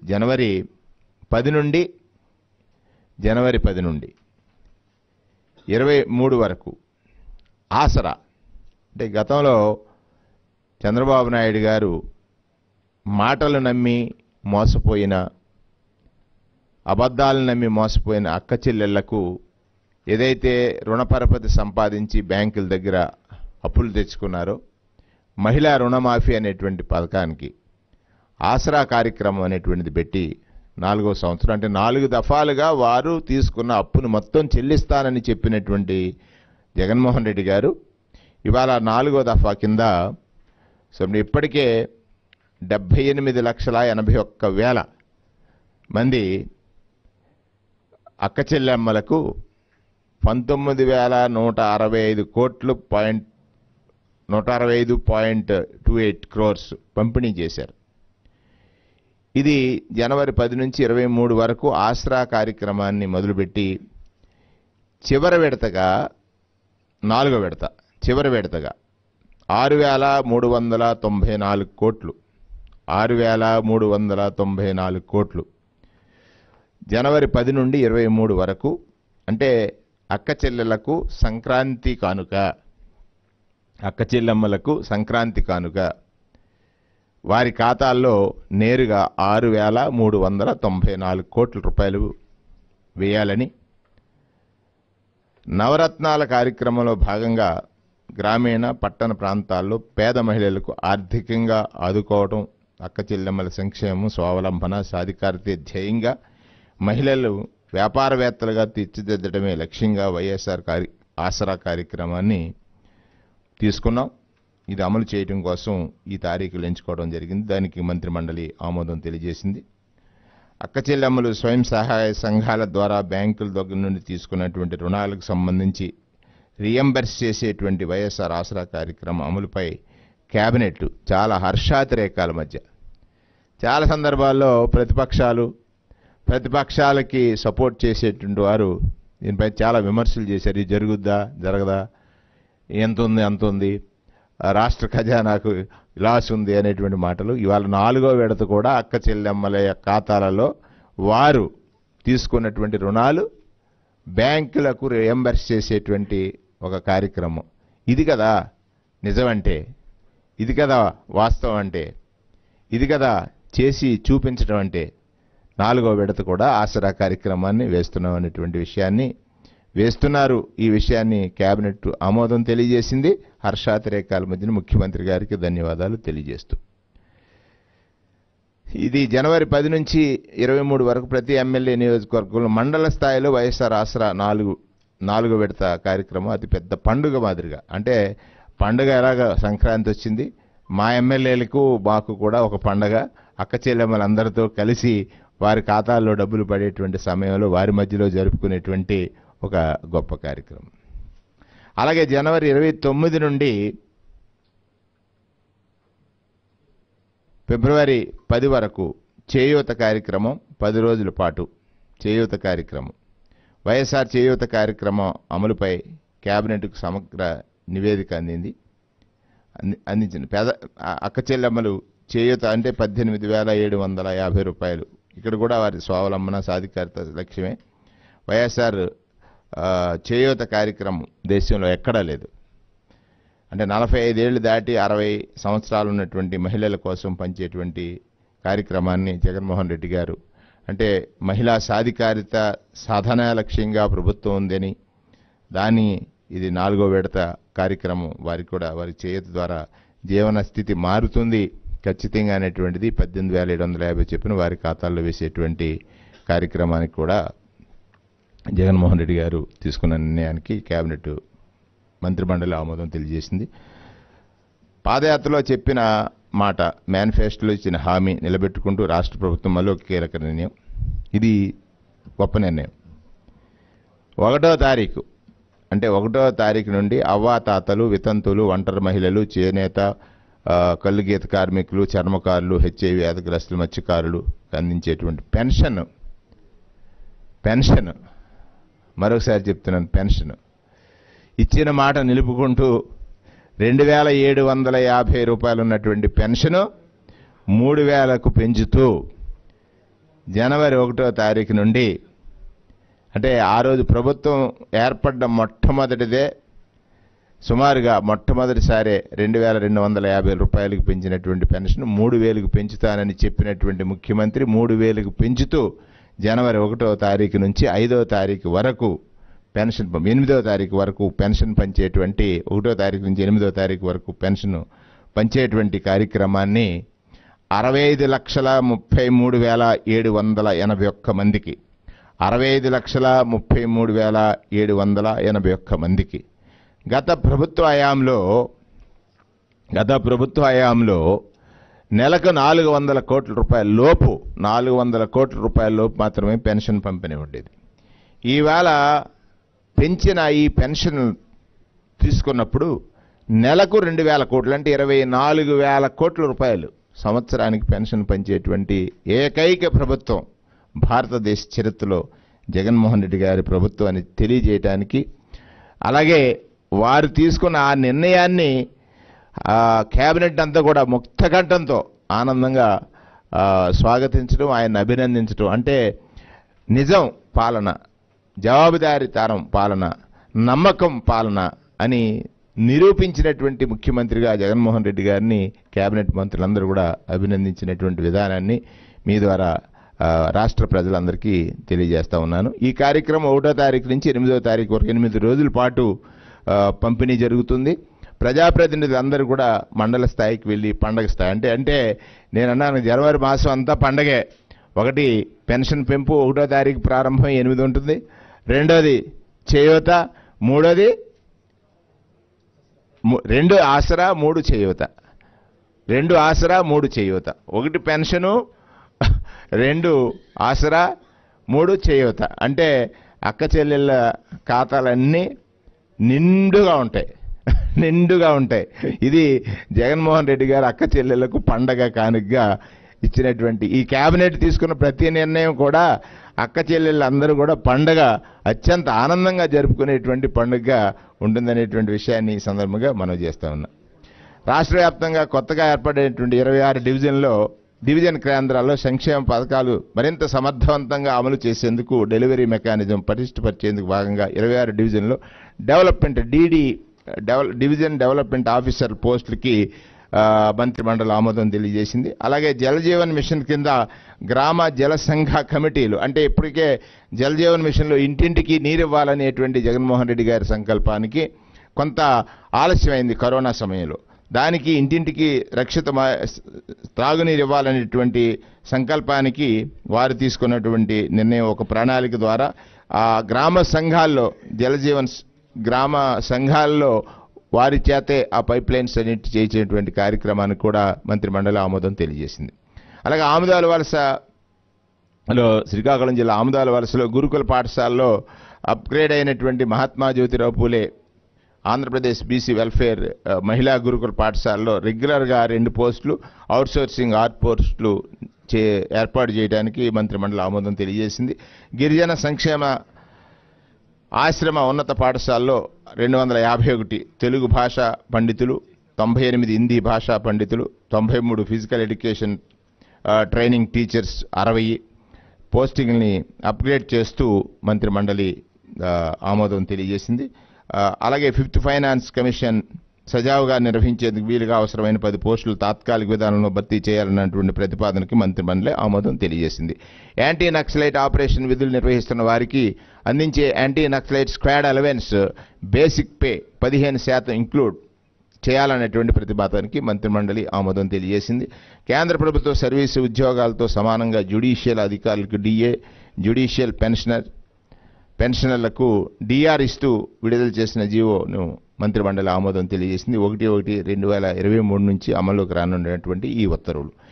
జనవరి పది నుండి జనవరి పది నుండి ఇరవై మూడు వరకు ఆసరా అంటే గతంలో చంద్రబాబు నాయుడు గారు మాటలు నమ్మి మోసపోయిన అబద్ధాలు నమ్మి మోసపోయిన అక్క చెల్లెళ్లకు ఏదైతే రుణపరపతి సంపాదించి బ్యాంకుల దగ్గర అప్పులు తెచ్చుకున్నారో మహిళా రుణమాఫీ అనేటువంటి పథకానికి ఆసరా కార్యక్రమం అనేటువంటిది పెట్టి నాలుగో సంవత్సరం అంటే నాలుగు దఫాలుగా వారు తీసుకున్న అప్పును మొత్తం చెల్లిస్తానని చెప్పినటువంటి జగన్మోహన్ రెడ్డి గారు ఇవాళ నాలుగో దఫా కింద సో ఇప్పటికే డెబ్భై ఎనిమిది లక్షల ఎనభై ఒక్క వేల మంది అక్క చెల్లెమ్మలకు పంతొమ్మిది వేల నూట అరవై ఐదు కోట్లు పాయింట్ నూట అరవై ఐదు పాయింట్ టూ ఎయిట్ క్రోర్స్ పంపిణీ చేశారు ఇది జనవరి పది నుంచి ఇరవై మూడు వరకు ఆసరా కార్యక్రమాన్ని మొదలుపెట్టి చివరి విడతగా నాలుగో విడత చివరి విడతగా ఆరు వేల మూడు వందల తొంభై నాలుగు కోట్లు ఆరు వేల మూడు వందల తొంభై నాలుగు కోట్లు జనవరి పది నుండి ఇరవై మూడు వరకు అంటే అక్క చెల్లెలకు సంక్రాంతి కానుక అక్క చెల్లెమ్మలకు సంక్రాంతి కానుక వారి ఖాతాల్లో నేరుగా ఆరు వేల మూడు వందల తొంభై నాలుగు కోట్ల రూపాయలు వేయాలని నవరత్నాల కార్యక్రమంలో భాగంగా గ్రామీణ పట్టణ ప్రాంతాల్లో పేద మహిళలకు ఆర్థికంగా ఆదుకోవడం అక్క చెల్లెమ్మల సంక్షేమం స్వావలంబన సాధికారత ధ్యేయంగా మహిళలు వ్యాపారవేత్తలుగా తీర్చిదిద్దడమే లక్ష్యంగా వైఎస్ఆర్ కార్య ఆసరా కార్యక్రమాన్ని తీసుకున్నాం ఇది అమలు చేయడం కోసం ఈ తారీఖులు ఎంచుకోవడం జరిగింది దానికి మంత్రిమండలి ఆమోదం తెలియజేసింది అక్క చెల్లెమ్మలు స్వయం సహాయ సంఘాల ద్వారా బ్యాంకుల దగ్గర నుండి తీసుకున్నటువంటి రుణాలకు సంబంధించి రియంబర్స్ చేసేటువంటి వైఎస్ఆర్ ఆసరా కార్యక్రమం అమలుపై కేబినెట్ చాలా హర్షాతిరేకాల మధ్య చాలా సందర్భాల్లో ప్రతిపక్షాలు ప్రతిపక్షాలకి సపోర్ట్ చేసేటువంటి వారు దీనిపై చాలా విమర్శలు చేశారు ఇది జరుగుద్దా జరగదా ఎంత ఉంది అంత ఉంది ఆ రాష్ట్ర ఖజానాకు లాస్ ఉంది అనేటువంటి మాటలు ఇవాళ నాలుగో విడత కూడా అక్క చెల్లెమ్మల యొక్క ఖాతాలలో వారు తీసుకున్నటువంటి రుణాలు బ్యాంకులకు రియంబర్స్ చేసేటువంటి ఒక కార్యక్రమం ఇది కదా నిజమంటే ఇది కదా వాస్తవం అంటే ఇది కదా చేసి చూపించడం అంటే నాలుగో విడత కూడా ఆసరా కార్యక్రమాన్ని వేస్తున్నాం అనేటువంటి విషయాన్ని వేస్తున్నారు ఈ విషయాన్ని కేబినెట్ ఆమోదం తెలియజేసింది హర్షాతిరేకాల మధ్యన ముఖ్యమంత్రి గారికి ధన్యవాదాలు తెలియజేస్తూ ఇది జనవరి పది నుంచి ఇరవై మూడు వరకు ప్రతి ఎమ్మెల్యే నియోజకవర్గంలో మండల స్థాయిలో వైఎస్ఆర్ ఆసరా నాలుగు నాలుగు విడత కార్యక్రమం అతి పెద్ద పండుగ మాదిరిగా అంటే పండుగ ఎలాగ సంక్రాంతి వచ్చింది మా ఎమ్మెల్యేలకు మాకు కూడా ఒక పండగ అక్క చెల్లెమ్మలందరితో కలిసి వారి ఖాతాల్లో డబ్బులు పడేటువంటి సమయంలో వారి మధ్యలో జరుపుకునేటువంటి ఒక గొప్ప కార్యక్రమం అలాగే జనవరి ఇరవై తొమ్మిది నుండి ఫిబ్రవరి పది వరకు చేయూత కార్యక్రమం పది రోజుల పాటు చేయూత కార్యక్రమం వైఎస్ఆర్ చేయూత కార్యక్రమం అమలుపై కేబినెట్కు సమగ్ర నివేదిక అందింది అంది అందించింది పేద ఆ- అక్క చెల్లెమ్మలు చేయూత అంటే పద్దెనిమిది వేల ఏడు వందల యాభై రూపాయలు ఇక్కడ కూడా వారి స్వావలంబన సాధికారత లక్ష్యమే వైఎస్ఆర్ ఆ, చేయూత కార్యక్రమం దేశంలో ఎక్కడా లేదు అంటే నలభై ఐదేళ్లు దాటి అరవై సంవత్సరాలు ఉన్నటువంటి మహిళల కోసం పంచేటువంటి కార్యక్రమాన్ని జగన్మోహన్ రెడ్డి గారు అంటే మహిళా సాధికారిత సాధన లక్ష్యంగా ప్రభుత్వం ఉందని దాని ఇది నాలుగో విడత కార్యక్రమం వారికి కూడా వారి చేయూత ద్వారా జీవన స్థితి మారుతుంది ఖచ్చితంగా అనేటువంటిది పద్దెనిమిది వేల ఏడు వందల యాభై చెప్పిన వారి ఖాతాల్లో వేసేటువంటి కార్యక్రమానికి కూడా జగన్మోహన్ రెడ్డి గారు తీసుకున్న నిర్ణయానికి కేబినెట్ మంత్రిమండలి ఆమోదం తెలియజేసింది పాదయాత్రలో చెప్పిన మాట మేనిఫెస్టోలో ఇచ్చిన హామీ నిలబెట్టుకుంటూ రాష్ట్ర ప్రభుత్వం మళ్ళీ ఒక కీలక నిర్ణయం ఇది గొప్ప నిర్ణయం ఒకటో తారీఖు అంటే ఒకటో తారీఖు నుండి అవ్వాతాతలు వితంతులు ఒంటరి మహిళలు చేనేత ఆ, కళ్ళు గీత కార్మికులు చర్మకారులు హెచ్ఐవి వ్యాధిగ్రస్తులు మత్స్యకారులు అందించేటువంటి పెన్షన్ పెన్షన్ మరొకసారి చెప్తున్నాను పెన్షన్ ఇచ్చిన మాట నిలుపుకుంటూ రెండు వేల ఏడు వందల యాభై రూపాయలు ఉన్నటువంటి పెన్షను మూడు వేలకు పెంచుతూ జనవరి ఒకటో తారీఖు నుండి అంటే ఆ రోజు ప్రభుత్వం ఏర్పడ్డ మొట్టమొదటిదే సుమారుగా మొట్టమొదటిసారే రెండు వేల రెండు వందల యాభై రూపాయలకు పెంచినటువంటి పెన్షన్ మూడు వేలకు పెంచుతానని చెప్పినటువంటి ముఖ్యమంత్రి మూడు వేలకు పెంచుతూ జనవరి ఒకటో తారీఖు నుంచి ఐదవ తారీఖు వరకు పెన్షన్ పం- ఎనిమిదవ తారీఖు వరకు పెన్షన్ పంచేటువంటి ఒకటో తారీఖు నుంచి ఎనిమిదవ తారీఖు వరకు పెన్షన్ పంచేటువంటి కార్యక్రమాన్ని అరవై ఐదు లక్షల ముప్పై మూడు వేల ఏడు వందల ఎనభై ఒక్క మందికి అరవై ఐదు లక్షల ముప్పై మూడు వేల ఏడు వందల ఎనభై ఒక్క మందికి గత ప్రభుత్వ హయాంలో గత ప్రభుత్వ హయాంలో నెలకు నాలుగు వందల కోట్ల రూపాయల లోపు నాలుగు వందల కోట్ల రూపాయల లోపు మాత్రమే పెన్షన్ పంపిణీ ఉండేది ఈవేళ పెంచిన ఈ పెన్షన్ తీసుకున్నప్పుడు నెలకు రెండు వేల కోట్లు అంటే ఇరవై నాలుగు వేల కోట్ల రూపాయలు సంవత్సరానికి పెన్షన్ పంచేటువంటి ఏకైక ప్రభుత్వం భారతదేశ చరిత్రలో జగన్మోహన్ రెడ్డి గారి ప్రభుత్వం అని తెలియజేయటానికి అలాగే వారు తీసుకున్న ఆ నిర్ణయాన్ని ఆ, కేబినెట్ అంతా కూడా ముక్తకంఠంతో ఆనందంగా ఆ, స్వాగతించడం ఆయన అభినందించడం అంటే నిజం పాలన జవాబుదారీతనం పాలన నమ్మకం పాలన అని నిరూపించినటువంటి ముఖ్యమంత్రిగా జగన్మోహన్ రెడ్డి గారిని కేబినెట్ మంత్రులందరూ కూడా అభినందించినటువంటి విధానాన్ని మీ ద్వారా ఆ, రాష్ట్ర ప్రజలందరికీ తెలియజేస్తా ఉన్నాను ఈ కార్యక్రమం ఒకటో తారీఖు నుంచి ఎనిమిదో తారీఖు వరకు ఎనిమిది రోజుల పాటు ఆ, పంపిణీ జరుగుతుంది ప్రజాప్రతినిధులు అందరూ కూడా మండల స్థాయికి వెళ్ళి పండగ స్థాయి అంటే అంటే నేను అన్నాను జనవరి మాసం అంతా పండగే ఒకటి పెన్షన్ పెంపు ఒకటో తారీఖు ప్రారంభం ఎనిమిది ఉంటుంది రెండోది చేయూత మూడోది ము- రెండు ఆసరా మూడు చేయూత రెండు ఆసరా మూడు చేయూత ఒకటి పెన్షను రెండు ఆసరా మూడు చేయూత అంటే అక్క చెల్లెళ్ళ ఖాతాలన్నీ నిండుగా ఉంటాయి నిండుగా ఉంటాయి ఇది జగన్మోహన్ రెడ్డి గారు అక్క చెల్లెళ్లకు పండగ కానుకగా ఇచ్చినటువంటి ఈ కేబినెట్ తీసుకున్న ప్రతి నిర్ణయం కూడా అక్క చెల్లెళ్ళందరూ కూడా పండగ అత్యంత ఆనందంగా జరుపుకునేటువంటి పండుగగా ఉంటుందనేటువంటి విషయాన్ని ఈ సందర్భంగా మనం చేస్తా ఉన్నాం రాష్ట్ర వ్యాప్తంగా కొత్తగా ఏర్పడేటువంటి ఇరవై ఆరు డివిజన్లో డివిజన్ కేంద్రాల్లో సంక్షేమ పథకాలు మరింత సమర్థవంతంగా అమలు చేసేందుకు డెలివరీ మెకానిజం పటిష్టపరిచేందుకు భాగంగా ఇరవై ఆరు డివిజన్లో డెవలప్మెంట్ డీడీ డెవల డివిజన్ డెవలప్మెంట్ ఆఫీసర్ పోస్టులకి ఆ, మంత్రిమండలి ఆమోదం తెలియజేసింది అలాగే జలజీవన్ మిషన్ కింద గ్రామ జల సంఘ కమిటీలు అంటే ఇప్పటికే జలజీవన్ మిషన్లో ఇంటింటికి నీరు ఇవ్వాలనేటువంటి జగన్మోహన్ రెడ్డి గారి సంకల్పానికి కొంత ఆలస్యమైంది కరోనా సమయంలో దానికి ఇంటింటికి రక్షిత మా- త్రాగునీరు ఇవ్వాలనేటువంటి సంకల్పానికి వారు తీసుకున్నటువంటి నిర్ణయం ఒక ప్రణాళిక ద్వారా ఆ గ్రామ సంఘాల్లో జలజీవన్ స్- గ్రామ సంఘాల్లో వారి చేతే ఆ పైప్ లైన్స్ అన్నిటి చేసేటువంటి కార్యక్రమానికి కూడా మంత్రిమండలి ఆమోదం తెలియజేసింది అలాగే ఆముదాల వలస లో శ్రీకాకుళం జిల్లా ఆముదాల వలసలో గురుకుల పాఠశాలలో అప్గ్రేడ్ అయినటువంటి మహాత్మా జ్యోతిరావు పూలే ఆంధ్రప్రదేశ్ బీసీ వెల్ఫేర్ ఆ, మహిళా గురుకుల పాఠశాలలో రెగ్యులర్గా రెండు పోస్టులు అవుట్సోర్సింగ్ ఆరు పోస్టులు చే ఏర్పాటు చేయడానికి మంత్రిమండలి ఆమోదం తెలియజేసింది గిరిజన సంక్షేమ ఆశ్రమ ఉన్నత పాఠశాలలో రెండు వందల యాభై ఒకటి తెలుగు భాష పండితులు తొంభై ఎనిమిది హిందీ భాషా పండితులు తొంభై మూడు ఫిజికల్ ఎడ్యుకేషన్ ఆ, ట్రైనింగ్ టీచర్స్ అరవై పోస్టింగ్ని అప్గ్రేడ్ చేస్తూ మంత్రిమండలి ఆ, ఆమోదం తెలియజేసింది ఆ, అలాగే ఫిఫ్త్ ఫైనాన్స్ కమిషన్ సజావుగా నిర్వహించేందుకు వీలుగా అవసరమైన పది పోస్టులు తాత్కాలిక విధానంలో భర్తీ చేయాలన్నటువంటి ప్రతిపాదనకి మంత్రిమండలి ఆమోదం తెలియజేసింది యాంటీ నక్సలైట్ ఆపరేషన్ విధులు నిర్వహిస్తున్న వారికి అందించే anti naxalite squad allowance basic pay పదిహేను శాతం ఇంక్లూడ్ చేయాలనేటువంటి ప్రతిపాదనకి మంత్రిమండలి ఆమోదం తెలియజేసింది కేంద్ర ప్రభుత్వ సర్వీసు ఉద్యోగాలతో సమానంగా జ్యుడిషియల్ అధికారులకు డిఏ జ్యుడిషియల్ పెన్షనర్ పెన్షనర్లకు డిఆర్ ఇస్తూ విడుదల చేసిన జీవోను మంత్రిమండలి ఆమోదం తెలియజేసింది ఒకటి ఒకటి రెండు వేల ఇరవై మూడు నుంచి అమల్లోకి రానున్నటువంటి ఈ ఉత్తర్వులు